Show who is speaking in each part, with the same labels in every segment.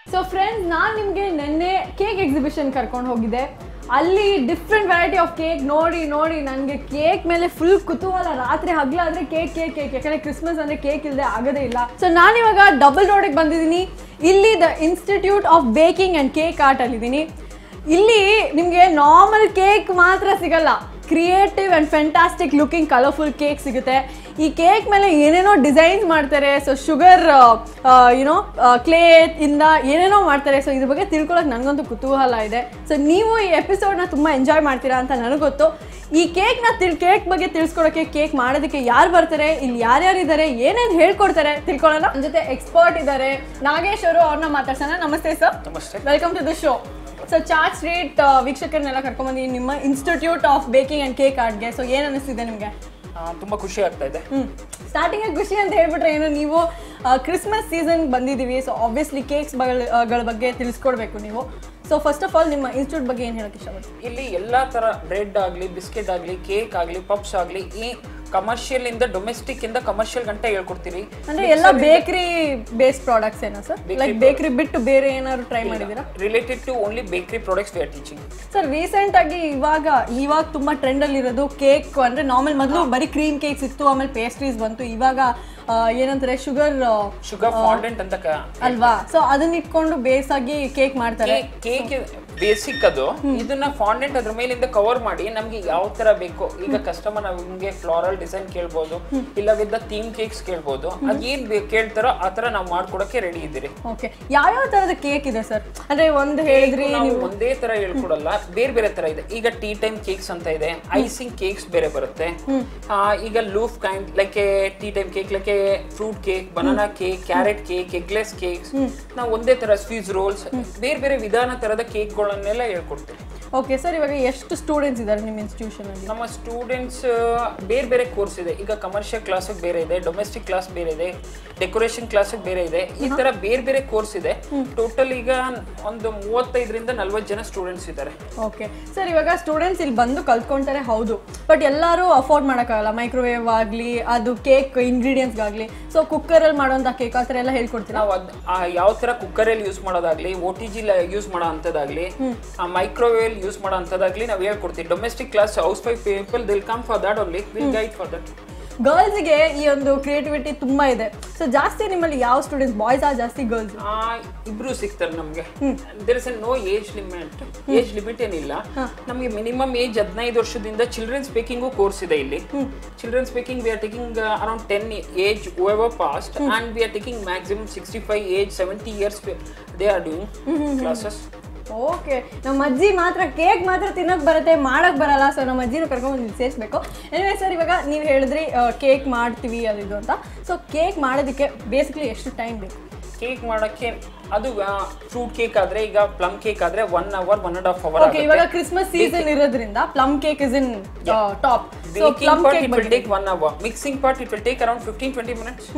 Speaker 1: So friends ನಾನು ನಿಮಗೆ ನಿನ್ನೆ ಕೇಕ್ ಎಕ್ಸಿಬಿಷನ್ ಕರ್ಕೊಂಡು ಹೋಗಿದ್ದೆ ಅಲ್ಲಿ ಡಿಫ್ರೆಂಟ್ ವೆರೈಟಿ ಆಫ್ ಕೇಕ್ ನೋಡಿ ನೋಡಿ ನನಗೆ ಕೇಕ್ ಮೇಲೆ ಫುಲ್ ಕುತೂಹಲ ರಾತ್ರಿ ಹಗಲಾದ್ರೆ ಕೇಕ್ ಕೇಕ್ ಕೇಕ್ ಯಾಕಂದ್ರೆ ಕ್ರಿಸ್ಮಸ್ ಅಂದ್ರೆ ಕೇಕ್ ಇಲ್ಲದೆ ಆಗೋದೇ ಇಲ್ಲ ಸೊ ನಾನಿವಾಗ ಡಬಲ್ ರೋಡಿಗೆ ಬಂದಿದ್ದೀನಿ ಇಲ್ಲಿ the institute of baking and cake art ಅಲ್ಲಿದ್ದೀನಿ ಇಲ್ಲಿ ನಿಮಗೆ ನಾರ್ಮಲ್ ಕೇಕ್ ಮಾತ್ರ ಸಿಗಲ್ಲ creative and fantastic looking colourful cake ಸಿಗುತ್ತೆ ಈ ಕೇಕ್ ಮೇಲೆ ಏನೇನೋ ಡಿಸೈನ್ಸ್ ಮಾಡ್ತಾರೆ ಸೊ ಶುಗರ್ ಯುನೋ ಕ್ಲೇ ಇಂದ ಏನೇನೋ ಮಾಡ್ತಾರೆ ಸೊ ಇದ್ರ ಬಗ್ಗೆ ತಿಳ್ಕೊಳಕ್ಕೆ ನನಗಂತೂ ಕುತೂಹಲ ಇದೆ ಸೊ ನೀವು ಈ ಎಪಿಸೋಡ್ನ ತುಂಬ ಎಂಜಾಯ್ ಮಾಡ್ತೀರಾ ಅಂತ ನನಗೆ ಗೊತ್ತು ಈ ಕೇಕ್ನ ತಿಳ್ ಕೇಕ್ ಬಗ್ಗೆ ತಿಳ್ಸ್ಕೊಳಕ್ಕೆ ಕೇಕ್ ಮಾಡೋದಕ್ಕೆ ಯಾರು ಬರ್ತಾರೆ ಇಲ್ಲಿ ಯಾರ್ಯಾರು ಇದ್ದಾರೆ ಏನೇನು ಹೇಳ್ಕೊಡ್ತಾರೆ ತಿಳ್ಕೊಳ್ಳೋಣ ನನ್ನ ಜೊತೆ ಎಕ್ಸ್ಪರ್ಟ್ ಇದ್ದಾರೆ ನಾಗೇಶ್ ಅವರು ಅವ್ರನ್ನ ಮಾತಾಡ್ಸೋಣ ನಮಸ್ತೆ ಸರ್
Speaker 2: ನಮಸ್ತೆ
Speaker 1: welcome to the show so Chaat Street ವೀಕ್ಷಕರನ್ನೆಲ್ಲ ಕರ್ಕೊಂಡ್ಬಂದಿದ್ದೀನಿ ನಿಮ್ಮ institute of baking and cake ಆರ್ಟ್ಗೆ ಸೊ ಏನು ಅನಿಸ್ತಿದೆ ನಿಮಗೆ
Speaker 2: ಆ, ತುಂಬಾ ಖುಷಿ ಆಗ್ತಾ ಇದೆ
Speaker 1: ಹ್ಞೂ ಸ್ಟಾರ್ಟಿಂಗ್ ಖುಷಿ ಅಂತ ಹೇಳ್ಬಿಟ್ರೆ ಏನು ನೀವು ಕ್ರಿಸ್ಮಸ್ ಸೀಸನ್ ಬಂದಿದ್ದೀವಿ ಸೊ ಆಬ್ವಿಯಸ್ಲಿ ಕೇಕ್ಸ್ ಗಳ ಬಗ್ಗೆ ತಿಳಿಸ್ಕೊಡ್ಬೇಕು ನೀವು ಸೊ ಫಸ್ಟ್ ಆಫ್ ಆಲ್ ನಿಮ್ಮ ಇನ್ಸ್ಟಿಟ್ಯೂಟ್ ಬಗ್ಗೆ ಏನು ಹೇಳಕ್ಕೆ ಇಷ್ಟಪಡ್ತೀನಿ
Speaker 2: ಇಲ್ಲಿ ಎಲ್ಲಾ ತರ ಬ್ರೆಡ್ ಆಗ್ಲಿ ಬಿಸ್ಕೆಟ್ ಆಗ್ಲಿ ಕೇಕ್ ಆಗ್ಲಿ ಪಪ್ಸ್ ಆಗ್ಲಿ ಈ ಕಮರ್ಷಿಯಲ್ ಇಂದ ಡೊಮೆಸ್ಟಿಕ್ ಇಂದ ಕಮರ್ಷಿಯಲ್ ಗಂಟ ಹೇಳ್ಕೊಡ್ತೀರಿ
Speaker 1: ಅಂದ್ರೆ ಎಲ್ಲ ಬೇಕರಿ ಬೇಸ್ಡ್ ಪ್ರಾಡಕ್ಟ್ಸ್ ಏನಾ ಸರ್ ಲೈಕ್ ಬೇಕರಿ ಬಿಟ್ಟು ಬೇರೆ ಏನಾದ್ರು ಟ್ರೈ ಮಾಡಿದ್ದೀರಾ
Speaker 2: related to only bakery products we are teaching
Speaker 1: sir recent ಆಗಿ ಇವಾಗ ಇವಾಗ ತುಂಬಾ ಟ್ರೆಂಡ್ ಅಲ್ಲಿ ಇರೋದು ಕೇಕ್ ಅಂದ್ರೆ ನಾರ್ಮಲ್ ಮೊದಲು ಬರೀ ಕ್ರೀಮ್ ಕೇಕ್ಸ್ ಇತ್ತು ಆಮೇಲೆ ಪೇಸ್ಟ್ರೀಸ್ ಬಂತು ಇವಾಗ ಆ, ಏನಂತಾರೆ ಶುಗರ್
Speaker 2: ಶುಗರ್ ಫಾಂಡೆಂಟ್ ಅಂತ
Speaker 1: ಅಲ್ವಾ ಸೊ ಅದನ್ನ ಇಟ್ಕೊಂಡು ಬೇಸ್ ಆಗಿ ಕೇಕ್ ಮಾಡ್ತಾರೆ
Speaker 2: ಕೇಕ್ ಬೇಸಿಕ್ ಅದು ಇದನ್ನ ಫಾಂಡೆಂಟ್ ಅದ್ರ ಮೇಲಿಂದ ಕವರ್ ಮಾಡಿ ನಮ್ಗೆ ಯಾವ ತರ ಬೇಕು ಈಗ ಕಸ್ಟಮರ್ ನಮ್ಗೆ ಫ್ಲಾರಲ್ ಡಿಸೈನ್ ಕೇಳ್ಬೋದು ಇಲ್ಲ ವಿತ್ ಥೀಮ್ ಕೇಕ್ಸ್ ಕೇಳ್ಬೋದು ಅದ್ ಏನ್ ಬೇಕು ಕೇಳ್ತಾರೋ ಆ ತರ ನಾವು ಮಾಡ್ಕೊಡಕ್ಕೆ ರೆಡಿ ಇದ್ದೀರಿ
Speaker 1: ಓಕೆ ಯಾವ್ಯಾವ ತರದ ಕೇಕ್ ಇದೆ ಸರ್ ಅಂದ್ರೆ ಒಂದು ಹೇಳಿದ್ರಿ
Speaker 2: ನಾವು ಒಂದೇ ತರ ಹೇಳ್ಕೊಡಲ್ಲ ಬೇರೆ ಬೇರೆ ತರ ಇದೆ ಈಗ ಟೀ ಟೈಮ್ ಕೇಕ್ಸ್ ಅಂತ ಇದೆ ಐಸಿಂಗ್ ಕೇಕ್ಸ್ ಬೇರೆ ಬರುತ್ತೆ ಆ, ಈಗ loaf kind like tea time cake like fruit cake banana cake carrot cake eggless cakes ನಾವು ಒಂದೇ ತರ ಸ್ವೀಸ್ ರೋಲ್ಸ್ ಬೇರೆ ಬೇರೆ ವಿಧಾನ ತರದ ಕೇಕ್ಗಳನ್ನೆಲ್ಲ ಹೇಳ್ಕೊಡ್ತೀವಿ
Speaker 1: ಓಕೆ ಸರ್ ಇವಾಗ ಎಷ್ಟು ಸ್ಟೂಡೆಂಟ್ಸ್ ಇದ್ದಾರೆ ನಿಮ್ಮ ಇನ್ಸ್ಟಿಟ್ಯೂಷನ್ ಅಲ್ಲಿ
Speaker 2: ನಮ್ಮ ಸ್ಟೂಡೆಂಟ್ಸ್ ಬೇರೆ ಬೇರೆ ಕೋರ್ಸ್ ಇದೆ ಈಗ ಕಮರ್ಷಿಯಲ್ ಕ್ಲಾಸ್ ಬೇರೆ ಇದೆ ಡೊಮೆಸ್ಟಿಕ್ ಕ್ಲಾಸ್ ಬೇರೆ ಇದೆ ಡೆಕೋರೇಷನ್ ಕ್ಲಾಸ್ ಬೇರೆ ಇದೆ ಈ ತರ ಬೇರೆ ಬೇರೆ ಕೋರ್ಸ್ ಇದೆ ಟೋಟಲ್ ಈಗ ಒಂದು ಮೂವತ್ತೈದರಿಂದ ನಲ್ವತ್ತು ಜನ ಸ್ಟೂಡೆಂಟ್ಸ್ ಇದ್ದಾರೆ
Speaker 1: ಓಕೆ ಸರ್ ಇವಾಗ ಸ್ಟೂಡೆಂಟ್ಸ್ ಇಲ್ಲಿ ಬಂದು ಕಲ್ತ್ಕೊಂತಾರೆ ಹೌದು ಬಟ್ ಎಲ್ಲರೂ ಅಫೋರ್ಡ್ ಮಾಡೋಕ್ಕಾಗಲ್ಲ ಮೈಕ್ರೋವೇವ್ ಆಗಲಿ ಅದು ಕೇಕ್ ಇಂಗ್ರೀಡಿಯೆಂಟ್ಸ್ಗಾಗಲಿ ಸೊ ಕುಕ್ಕರಲ್ಲಿ ಮಾಡೋಂಥ ಕೇಕ್ ಆ ಥರ ಎಲ್ಲ ಹೇಳ್ಕೊಡ್ತೀರಾ
Speaker 2: ನಾವು ಅದ್ ಆ ಯಾವ ತರ ಕುಕ್ಕರ್ ಅಲ್ಲಿ ಯೂಸ್ ಮಾಡೋದಾಗ್ಲಿ ಓ ಟಿ ಜಿ ಯೂಸ್ ಮಾಡೋ ಅಂತದಾಗ್ಲಿ ಮೈಕ್ರೋವೇವ್ ಯೂಸ್ ಮಾಡೋ ಅಂತದಾಗ್ಲಿ ನಾವು ಹೇಳ್ಕೊಡ್ತೀವಿ domestic class housewife people they'll come for that only will guide for that
Speaker 1: ಗರ್ಲ್ಸ್ಗೆ ಈ ಒಂದು ಕ್ರಿಯೇಟಿವಿಟಿ ತುಂಬ ಇದೆ ಸೊ ಜಾಸ್ತಿ ನಿಮ್ಮಲ್ಲಿ ಯಾವ ಸ್ಟೂಡೆಂಟ್ಸ್ ಬಾಯ್ಸ್ ಆ ಜಾಸ್ತಿ ಗರ್ಲ್ಸ್
Speaker 2: ಇಬ್ರು ಸಿಗ್ತಾರೆ ನಮ್ಗೆ there is no age limit age limit ಏನಿಲ್ಲ ನಮಗೆ ಮಿನಿಮಮ್ ಏಜ್ ಹದಿನೈದು ವರ್ಷದಿಂದ ಚಿಲ್ಡ್ರನ್ಸ್ ಬೇಕಿಂಗು ಕೋರ್ಸ್ ಇದೆ ಇಲ್ಲಿ children's baking we are taking around ten age over past and we are taking maximum sixty five age seventy years they are doing classes
Speaker 1: okay ನಮ್ಮ ಅಜ್ಜಿ ಮಾತ್ರ cake ಮಾತ್ರ ತಿನ್ನೋಕೆ ಬರುತ್ತೆ ಮಾಡೋಕೆ ಬರಲ್ಲ ಸೊ ನಮ್ಮ ಅಜ್ಜಿನ ಕರ್ಕೊಂಡು ಇಲ್ಲಿ ಸೇರಿಸ್ಬೇಕು ಎನಿವೆ ಸರ್ ಇವಾಗ ನೀವು ಹೇಳಿದ್ರಿ ಕೇಕ್ ಮಾಡ್ತೀವಿ ಅದು ಇದು ಅಂತ ಸೊ ಕೇಕ್ ಮಾಡೋದಕ್ಕೆ ಬೇಸಿಕ್ಲಿ ಎಷ್ಟು ಟೈಮ್ ಬೇಕು
Speaker 2: ಕೇಕ್ ಮಾಡೋಕ್ಕೆ ಅದು ಫ್ರೂಟ್ ಕೇಕ್ ಆದ್ರೆ ಈಗ ಪ್ಲಮ್ ಕೇಕ್ ಆದ್ರೆ one hour one and half hour
Speaker 1: okay ಇವಾಗ ಕ್ರಿಸ್ಮಸ್ ಸೀಸನ್ ಇರೋದ್ರಿಂದ plum cake is in top so
Speaker 2: baking
Speaker 1: plum
Speaker 2: part
Speaker 1: cake
Speaker 2: it will take one hour mixing part it will take around fifteen twenty minutes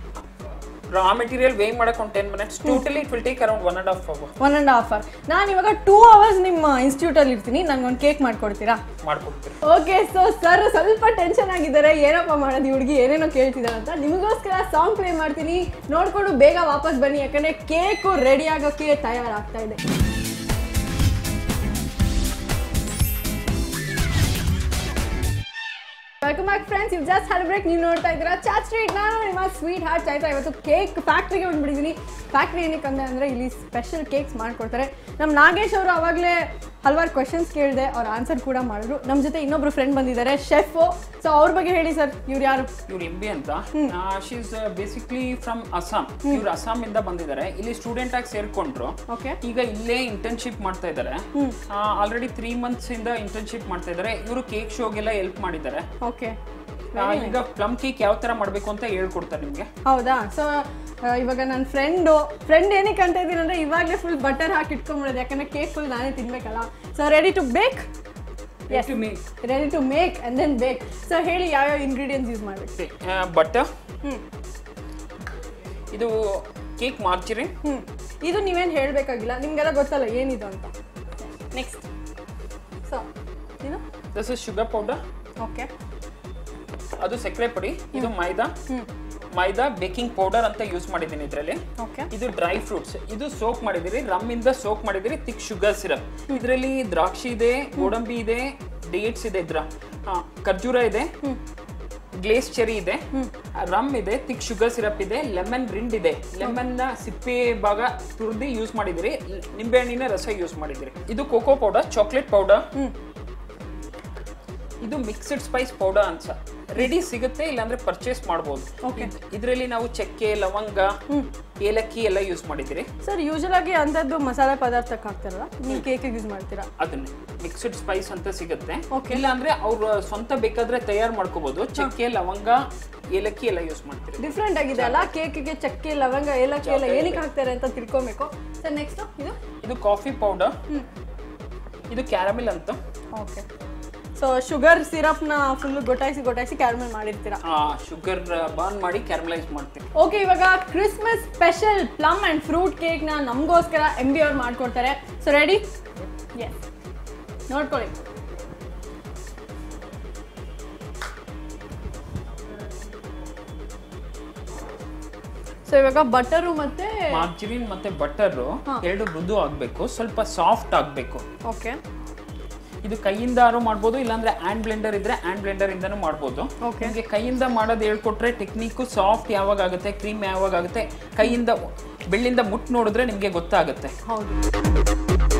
Speaker 2: raw material weigh ಮಾಡಕ್ಕೆ ಒಂದು ten minutes totally it will take around one and half hour
Speaker 1: one and half hour ನಾನು ಇವಾಗ two hours ನಿಮ್ಮ ಇನ್ಸ್ಟಿಟ್ಯೂಟಲ್ಲಿ ಇರ್ತೀನಿ ನನಗೊಂದು cake ಮಾಡ್ಕೊಡ್ತೀರಾ
Speaker 2: ಮಾಡ್ಕೊಡ್ತೀರಿ
Speaker 1: okay so sir ಸ್ವಲ್ಪ ಟೆನ್ಷನ್ ಆಗಿದ್ದಾರೆ ಏನಪ್ಪ ಮಾಡೋದು ಈ ಹುಡುಗಿ ಏನೇನೋ ಕೇಳ್ತಿದ್ದಾರೆ ಅಂತ ನಿಮಗೋಸ್ಕರ ಸಾಂಗ್ ಪ್ಲೇ ಮಾಡ್ತೀನಿ ನೋಡ್ಕೊಂಡು ಬೇಗ ವಾಪಸ್ ಬನ್ನಿ ಯಾಕಂದ್ರೆ ಕೇಕು ರೆಡಿ ಆಗೋಕ್ಕೆ ತಯಾರಾಗ್ತಾ ಇದೆ welcome back friends we've just had break ನೀವು ನೋಡ್ತಾ ಇದ್ದೀರಾ ಚಾಟ್ ಸ್ಟ್ರೀಟ್ ನಾನು ನಿಮ್ಮ ಸ್ವೀಟ್ ಹಾರ್ಟ್ ಚಾಯ್ತಾ ಇವತ್ತು ಕೇಕ್ ಫ್ಯಾಕ್ಟ್ರಿಗೆ ಬಂದ್ಬಿಟ್ಟಿದ್ದೀನಿ ಫ್ಯಾಕ್ಟ್ರಿ ಏನಕ್ಕೆ ಅಂದೆ ಅಂದರೆ ಇಲ್ಲಿ ಸ್ಪೆಷಲ್ ಕೇಕ್ಸ್ ಮಾಡ್ಕೊಡ್ತಾರೆ ನಮ್ಮ ನಾಗೇಶ್ ಅವರು ಅವಾಗಲೇ ಹಲವಾರು ಕ್ವಶನ್ಸ್ ಕೇಳಿದೆ ಅವ್ರ ಆನ್ಸರ್ ಕೂಡ ಮಾಡಿದ್ರು ನಮ್ಮ ಜೊತೆ ಇನ್ನೊಬ್ರು ಫ್ರೆಂಡ್ ಬಂದಿದ್ದಾರೆ ಶೆಫು ಸೊ ಅವ್ರ ಬಗ್ಗೆ ಹೇಳಿ ಸರ್ ಇವ್ರು ಯಾರು
Speaker 2: ಇವ್ರು ಎಂ ಬಿ ಅಂತ ಶೀಸ್ ಬೇಸಿಕ್ಲಿ ಫ್ರಮ್ ಅಸ್ಸಾಂ ಇವ್ರು ಅಸ್ಸಾಂ ಇಂದ ಬಂದಿದ್ದಾರೆ ಇಲ್ಲಿ ಸ್ಟೂಡೆಂಟ್ ಆಗಿ ಸೇರ್ಕೊಂಡ್ರು
Speaker 1: ಓಕೆ
Speaker 2: ಈಗ ಇಲ್ಲೇ ಇಂಟರ್ನ್ಶಿಪ್ ಮಾಡ್ತಾ ಇದ್ದಾರೆ ಆಲ್ರೆಡಿ ತ್ರೀ ಮಂತ್ಸ್ ಇಂದ ಇಂಟರ್ನ್ಶಿಪ್ ಮಾಡ್ತಾ ಇದ್ದಾರೆ ಇವರು ಕೇಕ್ ಶೋಗೆಲ್ಲ ಹೆಲ್ಪ್ ಮಾಡಿದ್ದಾರೆ
Speaker 1: ಓಕೆ
Speaker 2: ಆ, ಈಗ ಪ್ಲಮ್ ಕೇಕ್ ಯಾವ ತರ ಮಾಡ್ಬೇಕು ಅಂತ ಹೇಳ್ಕೊಡ್ತಾರೆ ನಿಮ್ಗೆ
Speaker 1: ಹೌದಾ ಸೊ ಇವಾಗ ನನ್ನ ಫ್ರೆಂಡು ಫ್ರೆಂಡ್ ಏನಕ್ಕೆ ಅಂತ ಇದ್ದೀನಿ ಅಂದರೆ ಇವಾಗಲೇ ಫುಲ್ ಬಟರ್ ಹಾಕಿ ಇಟ್ಕೊಂಬಿಡೋದು ಯಾಕಂದರೆ ಕೇಕ್ ಫುಲ್ ನಾನೇ ತಿನ್ಬೇಕಲ್ಲ so ready to bake
Speaker 2: to me
Speaker 1: ready to make and then bake so ಹೇಳಿ ಯಾವ್ಯಾವ ಇಂಗ್ರೀಡಿಯೆಂಟ್ಸ್ ಯೂಸ್ ಮಾಡಬೇಕು
Speaker 2: ಬಟರ್
Speaker 1: ಹ್ಞೂ
Speaker 2: ಇದು ಕೇಕ್ ಮಾರ್ಚಿರಿನ್
Speaker 1: ಹ್ಞೂ ಇದು ನೀವೇನು ಹೇಳಬೇಕಾಗಿಲ್ಲ ನಿಮಗೆಲ್ಲ ಗೊತ್ತಲ್ಲ ಏನಿದು ಅಂತ ನೆಕ್ಸ್ಟ್ ಸೊ ಏನು
Speaker 2: this is sugar powder
Speaker 1: okay
Speaker 2: ಅದು ಸಕ್ಕರೆ ಪುಡಿ ಇದು ಮೈದಾ
Speaker 1: ಹ್ಞೂ
Speaker 2: ಮೈದಾ ಬೇಕಿಂಗ್ ಪೌಡರ್ ಅಂತ ಯೂಸ್ ಮಾಡಿದ್ದೀನಿ ಇದರಲ್ಲಿ
Speaker 1: ಓಕೆ
Speaker 2: ಇದು ಡ್ರೈ ಫ್ರೂಟ್ಸ್ ಇದು ಸೋಕ್ ಮಾಡಿದಿರಿ ರಮ್ ಇಂದ ಸೋಕ್ ಮಾಡಿದಿರಿ ತಿಕ್ ಶುಗರ್ ಸಿರಪ್ ಇದರಲ್ಲಿ ದ್ರಾಕ್ಷಿ ಇದೆ ಗೋಡಂಬಿ ಇದೆ ಡೇಟ್ಸ್ ಇದೆ ಇದ್ರ ಆ, ಖರ್ಜೂರ ಇದೆ ಗ್ಲೇಸ್ ಚೆರಿ ಇದೆ ರಮ್ ಇದೆ ತಿಕ್ ಶುಗರ್ ಸಿರಪ್ ಇದೆ ಲೆಮನ್ ರಿಂಡ್ ಇದೆ ಲೆಮನ್ ನ ಸಿಪ್ಪೆ ಭಾಗ ತುರ್ದಿ ಯೂಸ್ ಮಾಡಿದಿರಿ ನಿಂಬೆಹಣ್ಣಿನ ರಸ ಯೂಸ್ ಮಾಡಿದಿರಿ ಇದು ಕೋಕೋ ಪೌಡರ್ ಚಾಕ್ಲೇಟ್ ಪೌಡರ್ ಇದು ಮಿಕ್ಸ್ಡ್ ಸ್ಪೈಸ್ ಪೌಡರ್ ಅಂತ ರೆಡಿ ಸಿಗುತ್ತೆ ಇಲ್ಲಾಂದ್ರೆ ಪರ್ಚೇಸ್ ಮಾಡ್ಬೋದು
Speaker 1: Okay.
Speaker 2: ಇದರಲ್ಲಿ ನಾವು ಚಕ್ಕೆ ಲವಂಗ ಏಲಕ್ಕಿ ಎಲ್ಲ ಯೂಸ್ ಮಾಡಿದಿರಿ
Speaker 1: ಸರ್ ಯೂಶಲ್ ಆಗಿ ಅಂಥದ್ದು ಮಸಾಲೆ ಪದಾರ್ಥಕ್ಕೆ ಹಾಕ್ತಾರಲ್ಲ ನೀವು ಕೇಕಿಗೆ ಯೂಸ್ ಮಾಡ್ತೀರಾ
Speaker 2: ಅದನ್ನೇ ಮಿಕ್ಸ್ಡ್ ಸ್ಪೈಸ್ ಅಂತ ಸಿಗುತ್ತೆ
Speaker 1: Okay.
Speaker 2: ಇಲ್ಲ ಅಂದ್ರೆ ಅವ್ರು ಸ್ವಂತ ಬೇಕಾದ್ರೆ ತಯಾರು ಮಾಡ್ಕೋಬಹುದು ಚಕ್ಕೆ ಲವಂಗ ಏಲಕ್ಕಿ ಎಲ್ಲ ಯೂಸ್ ಮಾಡ್ತೀರಿ
Speaker 1: ಡಿಫ್ರೆಂಟ್ ಆಗಿದೆ ಅಲ್ಲ ಕೇಕಿಗೆ ಚಕ್ಕೆ ಲವಂಗ ಏಲಕ್ಕಿ ಎಲ್ಲ ಏನಕ್ಕೆ ಹಾಕ್ತಾರೆ ಅಂತ ತಿಳ್ಕೊಬೇಕು ಸರ್ ನೆಕ್ಸ್ಟ್ ಇದು
Speaker 2: ಇದು ಕಾಫಿ ಪೌಡರ್ ಇದು ಕ್ಯಾರಮಿಲ್ ಅಂತ
Speaker 1: ಓಕೆ ಸೊ ಶುಗರ್ ಸಿರಪ್ನ ಫುಲ್ ಗೊಟಾಯಿಸಿ ಗೊಟಾಯಿಸಿ ಕ್ಯಾರಮಲ್ ಮಾಡಿರ್ತೀರಾ
Speaker 2: ಶುಗರ್ ಬರ್ನ್ ಮಾಡಿ ಕ್ಯಾರಮಲೈಸ್ ಮಾಡ್ತೀವಿ
Speaker 1: ಓಕೆ ಇವಾಗ Christmas special plum and fruit ಕೇಕ್ನ ನಮಗೋಸ್ಕರ ಎಮ್ ಬಿ ಅವ್ರು ಮಾಡ್ಕೊಡ್ತಾರೆ ಸೊ ರೆಡಿ ಎಸ್ ನೋಡ್ಕೊಳ್ಳಿ ಸೊ ಇವಾಗ ಬಟರು ಮತ್ತೆ
Speaker 2: ಮಾರ್ಜರಿನ್ ಮತ್ತೆ ಬಟರ್ ಎರಡು ಮೃದು ಆಗ್ಬೇಕು ಸ್ವಲ್ಪ ಸಾಫ್ಟ್ ಆಗ್ಬೇಕು
Speaker 1: ಓಕೆ
Speaker 2: ಇದು ಕೈಯಿಂದಾರು ಮಾಡ್ಬೋದು ಇಲ್ಲಾಂದ್ರೆ ಹ್ಯಾಂಡ್ ಬ್ಲೆಂಡರ್ ಇದ್ರೆ ಹ್ಯಾಂಡ್ ಬ್ಲೆಂಡರ್ ಇಂದನೂ ಮಾಡ್ಬೋದು
Speaker 1: Okay.
Speaker 2: ನಿಮಗೆ ಕೈಯಿಂದ ಮಾಡೋದು ಹೇಳ್ಕೊಟ್ರೆ ಟೆಕ್ನಿಕ್ ಸಾಫ್ಟ್ ಯಾವಾಗ ಆಗುತ್ತೆ ಕ್ರೀಮ್ ಯಾವಾಗ ಆಗುತ್ತೆ ಕೈಯಿಂದ ಬೆಳ್ಳಿಂದ ಮುಟ್ ನೋಡಿದ್ರೆ ನಿಮಗೆ ಗೊತ್ತಾಗುತ್ತೆ
Speaker 1: ಹೌದು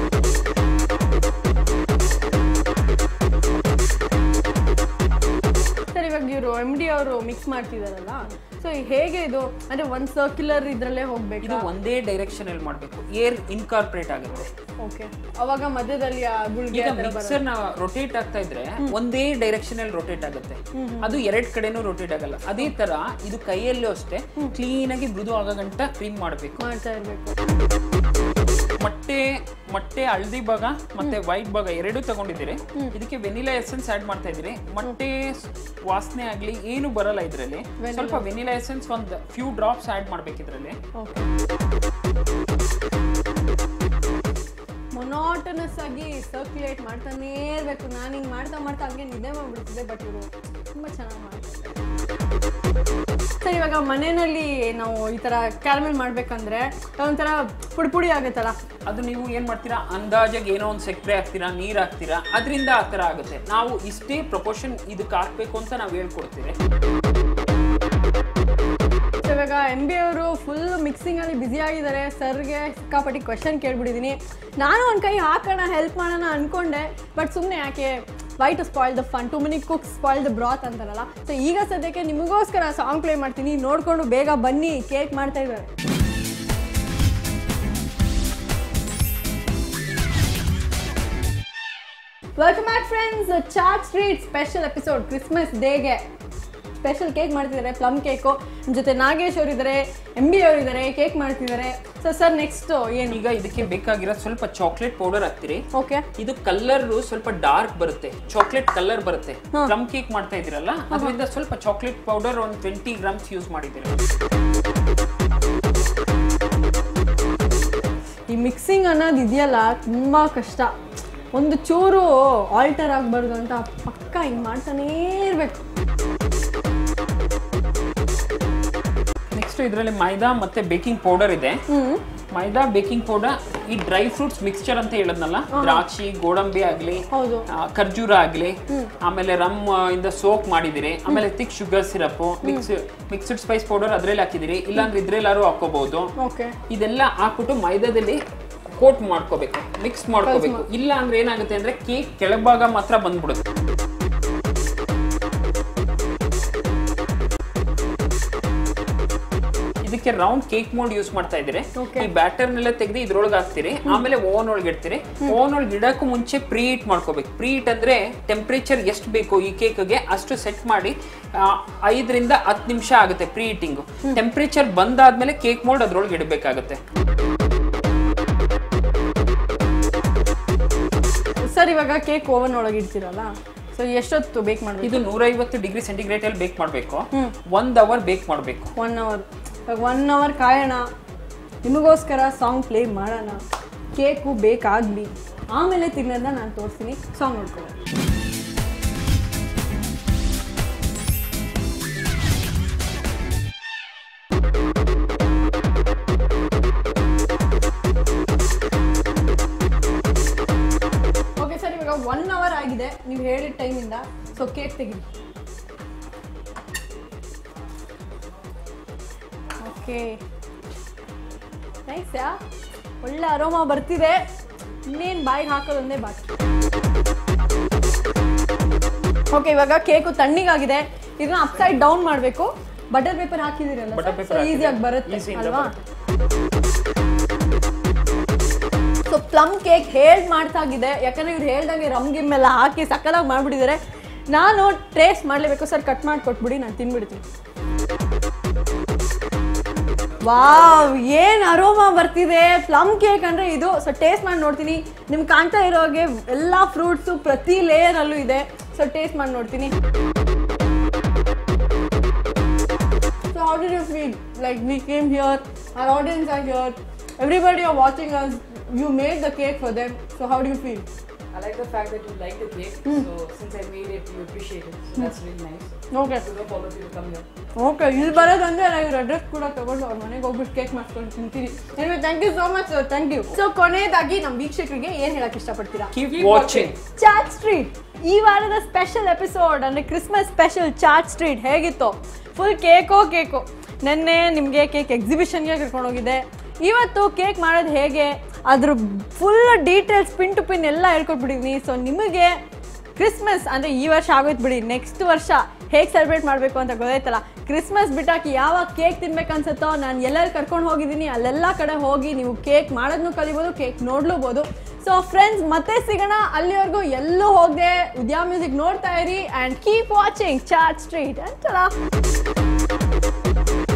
Speaker 1: ಸರ್ ಇವಾಗ ಇವರು ಎಮ್ ಡಿ ಅವರು ಮಿಕ್ಸ್ ಮಾಡ್ತಿದಾರಲ್ಲ ಸೊ ಹೇಗೆ ಇದು ಅಂದ್ರೆ ಒಂದ್ ಸರ್ಕ್ಯುಲರ್ ಇದ್ರಲ್ಲೇ
Speaker 2: ಇದು
Speaker 1: ಹೋಗ್ಬೇಕಾ
Speaker 2: ಒಂದೇ ಡೈರೆಕ್ಷನ್ ಅಲ್ಲಿ ಮಾಡಬೇಕು ಏರ್ ಇನ್ಕಾರ್ಪೊರೇಟ್ ಆಗುತ್ತೆ
Speaker 1: ಓಕೆ ಅವಾಗ ಮಧ್ಯದಲ್ಲಿ ಆ ಗುಳ್ಗೆ
Speaker 2: ಈಗ
Speaker 1: ಆ ಥರ ಬರುತ್ತೆ.
Speaker 2: ಮಿಕ್ಸರ್ ನ ರೊಟೇಟ್ ಆಗ್ತಾ ಇದ್ರೆ ಒಂದೇ ಡೈರೆಕ್ಷನ್ ಅಲ್ಲಿ ರೊಟೇಟ್ ಆಗುತ್ತೆ ಅದು ಎರಡ್ ಕಡೆನೂ ರೊಟೇಟ್ ಆಗಲ್ಲ ಅದೇ ತರ ಇದು ಕೈಯಲ್ಲೂ ಅಷ್ಟೇ ಕ್ಲೀನ್ ಆಗಿ ಮೃದು ಆಗೋ ಗಂಟ ಕ್ರೀಮ್ ಮಾಡಬೇಕು
Speaker 1: ಮಾಡ್ತಾ ಇರ್ಬೇಕು
Speaker 2: ಮೊಟ್ಟೆ ಮೊಟ್ಟೆ ಹಳದಿ ಭಾಗ ಮತ್ತೆ ವೈಟ್ ಭಾಗ ಎರಡೂ ತಗೊಂಡಿದ್ದೀರಿ ಇದಕ್ಕೆ ವೆನಿಲಾ ಎಸೆನ್ಸ್ ಆಡ್ ಮಾಡ್ತಾ ಇದ್ದೀರಿ ಮೊಟ್ಟೆ ಸ್- ವಾಸನೆ ಆಗ್ಲಿ ಏನು ಬರಲ್ಲ ಇದರಲ್ಲಿ ಸ್ವಲ್ಪ ವೆನಿಲಾ ಎಸೆನ್ಸ್ ಒಂದ್ ಫ್ಯೂ ಡ್ರಾಪ್ಸ್ ಆಡ್ ಮಾಡ್ಬೇಕು ಇದರಲ್ಲಿ
Speaker 1: ಓಕೆ ಮೊನಾಟನಸ್ ಆಗಿ ಸರ್ಕ್ಯುಲೇಟ್ ಮಾಡ್ತಾನೇ ಇರಬೇಕು ನಾನು ಹಿಂಗೆ ಮಾಡ್ತಾ ಮಾಡ್ತಾ ಹಂಗೆ ನಿದ್ದೆ ಮಾಡ್ಬಿಡ್ತಿದ್ದೆ ಬಟ್ ಇವರು ತುಂಬ ಚೆನ್ನಾಗಿ ಮಾಡ್ತಾರೆ ಸರ್ ಇವಾಗ ಮನೆಯಲ್ಲಿ ನಾವು ಈ ಥರ ಕ್ಯಾರಮೆಲ್ ಮಾಡ್ಬೇಕಂದ್ರೆ ಒಂಥರ ಪುಡಿ ಪುಡಿ ಆಗುತ್ತಲ್ಲ
Speaker 2: ಅದು ನೀವು ಏನ್ ಮಾಡ್ತೀರಾ ಅಂದಾಜಾಗಿ ಏನೋ ಒಂದು ಸಕ್ಕರೆ ಹಾಕ್ತೀರಾ ನೀರ್ ಹಾಕ್ತೀರಾ ಅದರಿಂದ ಆ ಥರ ಆಗುತ್ತೆ ನಾವು ಇಷ್ಟೇ ಪ್ರಪೋರ್ಷನ್ ಇದಕ್ಕೆ ಹಾಕ್ಬೇಕು ಅಂತ ನಾವು ಹೇಳ್ಕೊಡ್ತೀವಿ
Speaker 1: ಸೊ ಇವಾಗ ಎಮ್ ಬಿ ಅವರು ಫುಲ್ ಮಿಕ್ಸಿಂಗಲ್ಲಿ ಬ್ಯುಸಿ ಆಗಿದ್ದಾರೆ ಸರ್ಗೆ ಸಿಕ್ಕಾಪಟ್ಟಿ ಕ್ವೆಶನ್ ಕೇಳ್ಬಿಟ್ಟಿದ್ದೀನಿ ನಾನು ಒಂದು ಕೈ ಹಾಕೋಣ ಹೆಲ್ಪ್ ಮಾಡೋಣ ಅನ್ಕೊಂಡೆ ಬಟ್ ಸುಮ್ಮನೆ ಯಾಕೆ why to spoil the fun to many cook spoil the broth ಅಂತಾರಲ್ಲ ಸೊ ಈಗ ಸದ್ಯಕ್ಕೆ ನಿಮಗೋಸ್ಕರ ಸಾಂಗ್ ಪ್ಲೇ ಮಾಡ್ತೀನಿ ನೋಡಿಕೊಂಡು ಬೇಗ ಬನ್ನಿ ಕೇಕ್ ಮಾಡ್ತಾ ಇದ್ದಾರೆ welcome back friends chat street special episode Christmas ಡೇಗೆ ಸ್ಪೆಷಲ್ ಕೇಕ್ ಮಾಡ್ತಿದ್ದಾರೆ ಪ್ಲಮ್ ಕೇಕು ನಮ್ಮ ಜೊತೆ ನಾಗೇಶ್ ಅವರು ಇದ್ದಾರೆ ಎಂ ಬಿ ಅವರು ಇದ್ದಾರೆ ಕೇಕ್ ಮಾಡ್ತಿದ್ದಾರೆ ಸೊ ಸರ್ ನೆಕ್ಸ್ಟ್ ಏನು
Speaker 2: ಈಗ ಇದಕ್ಕೆ ಬೇಕಾಗಿರೋ ಸ್ವಲ್ಪ ಚಾಕ್ಲೇಟ್ ಪೌಡರ್ ಹಾಕ್ತೀರಿ
Speaker 1: ಓಕೆ
Speaker 2: ಇದು ಕಲರ್ ಸ್ವಲ್ಪ ಡಾರ್ಕ್ ಬರುತ್ತೆ ಚಾಕ್ಲೇಟ್ ಕಲರ್ ಬರುತ್ತೆ ಪ್ಲಮ್ ಕೇಕ್ ಮಾಡ್ತಾ ಇದೀರಲ್ಲ ಅದರಿಂದ ಸ್ವಲ್ಪ ಚಾಕ್ಲೇಟ್ ಪೌಡರ್ ಒಂದು ಟ್ವೆಂಟಿ ಗ್ರಾಮ್ಸ್ ಯೂಸ್ ಮಾಡಿದ್ದೀರಿ
Speaker 1: ಈ ಮಿಕ್ಸಿಂಗ್ ಅನ್ನೋದು ಇದೆಯಲ್ಲ ತುಂಬ ಕಷ್ಟ ಒಂದು ಚೂರು ಆಲ್ಟರ್ ಆಗಬಾರ್ದು ಅಂತ ಪಕ್ಕ ಹಿಂಗೆ ಮಾಡ್ತಾನೇ ಇರಬೇಕು
Speaker 2: ನೆಕ್ಸ್ಟ್ ಇದರಲ್ಲಿ ಮೈದಾ ಮತ್ತೆ ಬೇಕಿಂಗ್ ಪೌಡರ್ ಇದೆ ಮೈದಾ ಬೇಕಿಂಗ್ ಪೌಡರ್ ಈ ಡ್ರೈ ಫ್ರೂಟ್ಸ್ ಮಿಕ್ಸ್ಚರ್ ಅಂತ ಹೇಳದ್ನಲ್ಲ ದ್ರಾಕ್ಷಿ ಗೋಡಂಬಿ ಆಗ್ಲಿ
Speaker 1: ಹೌದು
Speaker 2: ಆ, ಖರ್ಜೂರ ಆಗ್ಲಿ ಆಮೇಲೆ ರಮ್ ಇಂದ ಸೋಕ್ ಮಾಡಿದಿರಿ ಆಮೇಲೆ thick sugar syrup mix mixed spice powder ಅದ್ರಲ್ಲಿ ಹಾಕಿದಿರಿ ಇಲ್ಲಾಂದ್ರೆ ಇದ್ರೆಲ್ಲಾರು ಹಾಕೋಬಹುದು
Speaker 1: ಓಕೆ
Speaker 2: ಇದೆಲ್ಲ ಹಾಕ್ಬಿಟ್ಟು ಮೈದಾದಲ್ಲಿ ಕೋಟ್ ಮಾಡ್ಕೋಬೇಕು ಮಿಕ್ಸ್ ಮಾಡ್ಕೋಬೇಕು ಇಲ್ಲ ಅಂದ್ರೆ ಏನಾಗುತ್ತೆ ಅಂದ್ರೆ ಕೇಕ್ ಕೆಳಭಾಗ ಮಾತ್ರ ಬಂದ್ಬಿಡುತ್ತೆ ಇದಕ್ಕೆ ರೌಂಡ್ ಕೇಕ್ ಮೋಲ್ಡ್ ಯೂಸ್ ಮಾಡ್ತಾ ಇದ್ದೀರಿ
Speaker 1: Okay.
Speaker 2: ಈ ಬ್ಯಾಟರ್ನೆಲ್ಲ ತೆಗೆದು ಇದ್ರೊಳಗೆ ಹಾಕ್ತೀರಿ ಆಮೇಲೆ ಓವನ್ ಒಳಗೆ ಇಡ್ತೀರಿ ಓವನ್ ಒಳಗೆ ಇಡಕ್ಕೂ ಮುಂಚೆ ಪ್ರೀ ಹೀಟ್ ಮಾಡ್ಕೋಬೇಕು ಪ್ರೀ ಹೀಟ್ ಅಂದ್ರೆ ಟೆಂಪ್ರೇಚರ್ ಎಷ್ಟು ಬೇಕು ಈ ಕೇಕ್ಗೆ ಅಷ್ಟು ಸೆಟ್ ಮಾಡಿ ಆ, ಐದರಿಂದ ಹತ್ತು ನಿಮಿಷ ಆಗುತ್ತೆ ಪ್ರೀ ಹೀಟಿಂಗು ಟೆಂಪ್ರೇಚರ್ ಬಂದಾದ್ಮೇಲೆ ಕೇಕ್ ಮೋಲ್ಡ್ ಅದ್ರೊಳಗೆ ಇಡಬೇಕಾಗುತ್ತೆ
Speaker 1: ಸರ್ ಇವಾಗ ಕೇಕ್ ಓವನ್ ಒಳಗೆ ಇಡ್ತೀರಲ್ಲ ಸೊ ಎಷ್ಟೊತ್ತು ಬೇಕ್ ಮಾಡಬೇಕು
Speaker 2: ಇದು ನೂರೈವತ್ತು ಡಿಗ್ರಿ ಸೆಂಟಿಗ್ರೇಡ್ ಅಲ್ಲಿ ಬೇಕ್ ಮಾಡಬೇಕು ಒಂದ್ ಅವರ್ ಬೇಕ್ ಮಾಡಬೇಕು
Speaker 1: ಒನ್ ಅವರ್ ಒನ್ ಅವರ್ ಕಾಯೋಣ ನಿಮಗೋಸ್ಕರ ಸಾಂಗ್ ಪ್ಲೇ ಮಾಡೋಣ ಕೇಕು ಬೇಕಾಗಲಿ ಆಮೇಲೆ ತಿನ್ನೋದನ್ನ ನಾನು ತೋರಿಸ್ತೀನಿ ಸಾಂಗ್ ನೋಡ್ಕೊಳ್ಳಿ ಸೊ ಕೇಕ್ ತೆಗೀರಿ ಓಕೆ ನೈಸ್ ಯಾ ಒಳ್ಳೆ ಅರೋಮಾ ಬರ್ತಿದೆ ಇನ್ನೇನು ಬಾಯಿಗೆ ಹಾಕೋದೊಂದೇ ಬಾಕಿ ಓಕೆ ಇವಾಗ ಕೇಕು ತಣ್ಣಗಾಗಿದೆ ಇದನ್ನ ಅಪ್ಸೈಡ್ ಡೌನ್ ಮಾಡಬೇಕು ಬಟರ್ ಪೇಪರ್ ಹಾಕಿದಿರಲ್ಲ
Speaker 2: Butter paper
Speaker 1: ಈಸಿಯಾಗಿ
Speaker 2: ಹಾಕಿದ್ದೀನಿ.
Speaker 1: ಬರುತ್ತೆ
Speaker 2: Easy ಇಂದ
Speaker 1: ಅಲ್ವಾ ಸೊ ಪ್ಲಮ್ ಕೇಕ್ ಹೇಳ್ ಮಾಡ್ತಾಗಿದೆ ಯಾಕಂದ್ರೆ ಇವ್ರು ಹೇಳ್ದಂಗೆ ರಮ್ ಗಿಮ್ ಎಲ್ಲ ಹಾಕಿ ಸಕ್ಕದಾಗಿ ಮಾಡ್ಬಿಟ್ಟಿದ್ದಾರೆ ನಾನು ಟೇಸ್ಟ್ ಮಾಡಲೇಬೇಕು ಸರ್ ಕಟ್ ಮಾಡಿ ಕೊಟ್ಬಿಡಿ ನಾನು ತಿನ್ಬಿಡ್ತೀನಿ ವಾವ್ ಏನ್ ಅರೋಮಾ ಬರ್ತಿದೆ ಪ್ಲಮ್ ಕೇಕ್ ಅಂದ್ರೆ ಇದು ಸೊ ಟೇಸ್ಟ್ ಮಾಡಿ ನೋಡ್ತೀನಿ ನಿಮ್ಗೆ ಕಾಣ್ತಾ ಇರೋ ಹಾಗೆ ಎಲ್ಲ ಫ್ರೂಟ್ಸು ಪ್ರತಿ ಲೇಯರ್ ಅಲ್ಲೂ ಇದೆ ಸೊ ಟೇಸ್ಟ್ ಮಾಡಿ ನೋಡ್ತೀನಿ So how did you feel? Like we came here, our audience are here, everybody are watching us. You made the cake for them. So how do you feel?
Speaker 3: I like the fact that you like the cake. So since I made it, you appreciate it. So that's really nice.
Speaker 1: Okay.
Speaker 3: So hope all of you to come here.
Speaker 1: Okay ಇಲ್ಲಿ ಬರೋದಂದ್ರೆ ನಾನು ಇವ್ರ address ಕೂಡ ತಗೊಂಡು ಅವ್ರ ಮನೆಗೆ ಹೋಗ್ಬಿಟ್ಟು cake ಮಾಡ್ಕೊಂಡು ತಿಂತೀನಿ anyway thank you so much sir thank you so ಕೊನೆಯದಾಗಿ ನಮ್ಮ ವೀಕ್ಷಕರಿಗೆ ಏನು ಹೇಳಕ್ ಇಷ್ಟಪಡ್ತೀರಾ
Speaker 2: keep
Speaker 3: Keep
Speaker 2: watching
Speaker 1: chat street ಈ ವಾರದ ಸ್ಪೆಷಲ್ ಎಪಿಸೋಡ್ ಅಂದರೆ ಕ್ರಿಸ್ಮಸ್ ಸ್ಪೆಷಲ್ ಚಾಟ್ ಸ್ಟ್ರೀಟ್ ಹೇಗಿತ್ತು ಫುಲ್ ಕೇಕೋ ಕೇಕು ನೆನ್ನೆ ನಿಮಗೆ ಕೇಕ್ ಎಕ್ಸಿಬಿಷನ್ಗೆ ಕರ್ಕೊಂಡೋಗಿದ್ದೆ ಇವತ್ತು ಕೇಕ್ ಮಾಡೋದು ಹೇಗೆ ಅದ್ರ full details pin to pin ಎಲ್ಲ ಹೇಳ್ಕೊಟ್ಬಿಟ್ಟಿದ್ದೀನಿ ಸೊ ನಿಮಗೆ ಕ್ರಿಸ್ಮಸ್ ಅಂದರೆ ಈ ವರ್ಷ ಆಗೋಯ್ತು ಬಿಡಿ ನೆಕ್ಸ್ಟ್ ವರ್ಷ ಹೇಗೆ ಸೆಲೆಬ್ರೇಟ್ ಮಾಡಬೇಕು ಅಂತ ಗೊತ್ತಾಯ್ತಲ್ಲ ಕ್ರಿಸ್ಮಸ್ ಬಿಟ್ಟಾಕಿ ಯಾವಾಗ ಕೇಕ್ ತಿನ್ಬೇಕು ಅನ್ಸುತ್ತೋ ನಾನು ಎಲ್ಲೆಲ್ಲಿ ಕರ್ಕೊಂಡು ಹೋಗಿದ್ದೀನಿ ಅಲ್ಲೆಲ್ಲ ಕಡೆ ಹೋಗಿ ನೀವು ಕೇಕ್ ಮಾಡೋದನ್ನು ಕಲಿಬೋದು ಕೇಕ್ ನೋಡ್ಲೂಬೋದು ಸೊ ಫ್ರೆಂಡ್ಸ್ ಮತ್ತೆ ಸಿಗೋಣ ಅಲ್ಲಿವರೆಗೂ ಎಲ್ಲೂ ಹೋಗದೆ ಉದ್ಯಾ ಮ್ಯೂಸಿಕ್ ನೋಡ್ತಾ ಇರಿ and keep watching chat street ಅಂತ